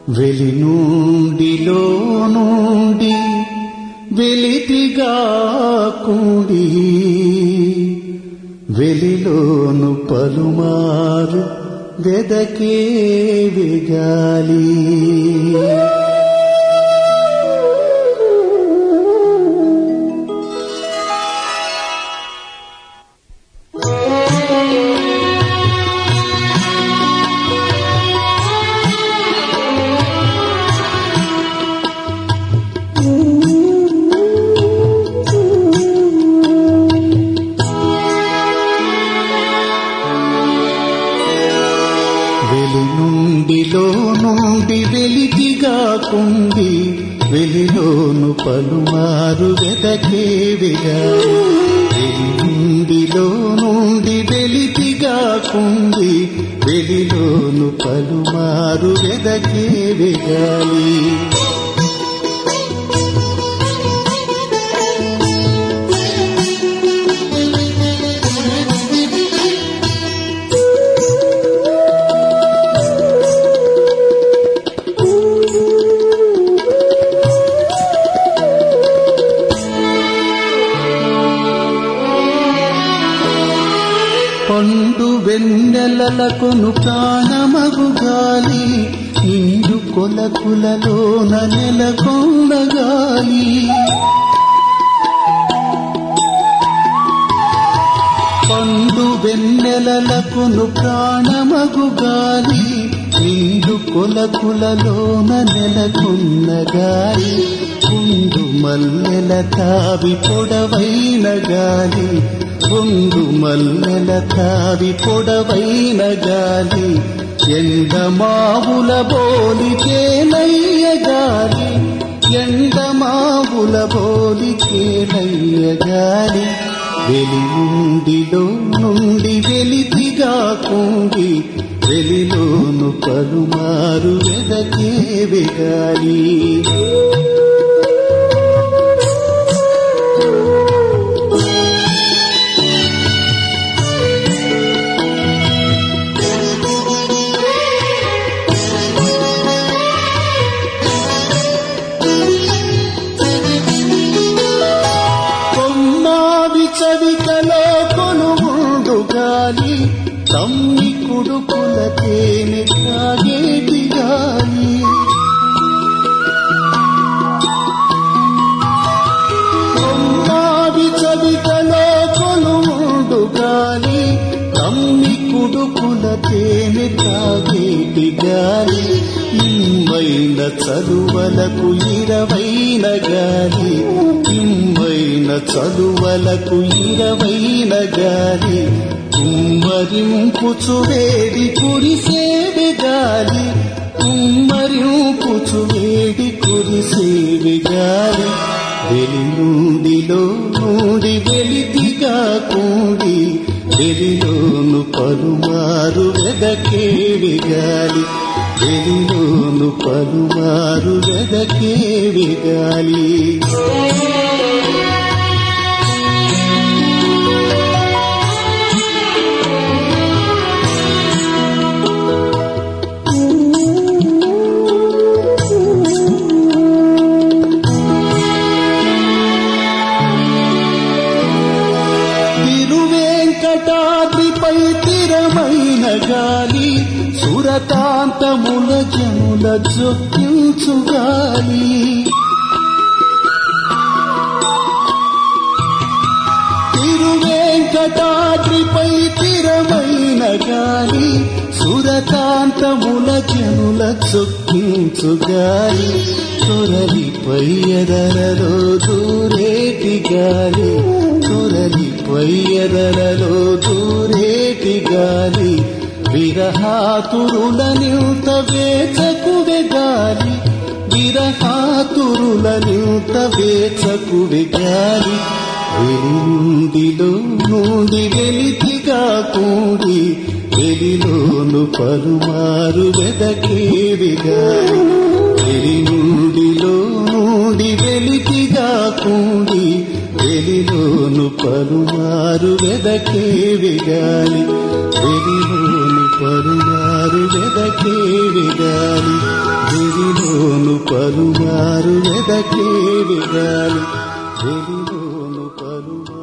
వెలి నుండిలో నుండి వెలితిగా కూడి వెలిలోను పలుమారు వెదకే వెగాలి వెలి నుండిలో నుండి వెలితిగా కుండి వెలిలోను పలుమారు వెదకే వెగాలి వెలి నుండిలో నుండి వెలితిగా కుండి వెలిలోను పలుమారు వెదకే వెగాలి పండు వెన్నెలలకును ప్రాణమగు గాలి నిండు కొలకులలోన నెలకొండ గాలి పండు వెన్నెలలకును ప్రాణమగు గాలి నిండు కొలకులలోన నెలకొన్న గాలి గుండు మల్లెల తావి పొడవైన గాలి గుండు మల్లెల తావి పొడవైన గాలి ఎండమావుల బోలి కేలయ్య గాలి ఎండమావుల బోలి కేలయ్య గాలి వెలి నుండిలో నుండి వెలితిగా కుండి వెలిలోను పలుమారు వెదకే వెగాలి కొమ్మావి చవికలో కొనుగుండు గాలి తమ్మి కుడుకుల తేనె తాగేటి గాలి కొమ్మావి చవికలో కొనుగుండు గాలి తమ్మి కుడుకుల తేనె తాగేటి గాలి ఇమ్మైన చదువలకు ఇరవైన గాలి ఇమ్మైన చదువలకు ఇరవైన గాలి కుమ్మరింపుచు వేడి కురిసేవి గాలి కుమ్మరింపుచు వేడి కురిసేవి గాలి వెలి నుండిలో నుండి వెలితిగా కూడి వెలిలోను పలుమారు వెదకేవి గాలి వెలిలోను పలుమారు వెదకేవి గాలి తిరువేంకటాద్రిపై తిరమైన గాలి సురతాంతముల జనుల జొక్కించు గాలి తిరువేంకటాద్రిపై తిరమైన గాలి సురతాంతముల జనుల చొక్కించు గాలి తొరలిపై ఎదరలో దూరేటి గాలి తొరలిపై ఎదరలో దూరేటి గాలి విరహాతురుల నింత వేచకువె గాలి విరహాతురుల నింత వేచకువె గాలి వెలిండిలో నుండి వెలితిగా కూడి వెలిలోను పలుమారు వెదకేవి గాలి వెలి నుండిలో నుండి వెలితిగా కూడి వెలిలోను పలుమారు వెదకేవి గాలి వెలిలోను పలుమారు వెదకేడి గాలి వెలిలోను పలుమారు వెదకేడి గాలి వెలిలోను పలుమారు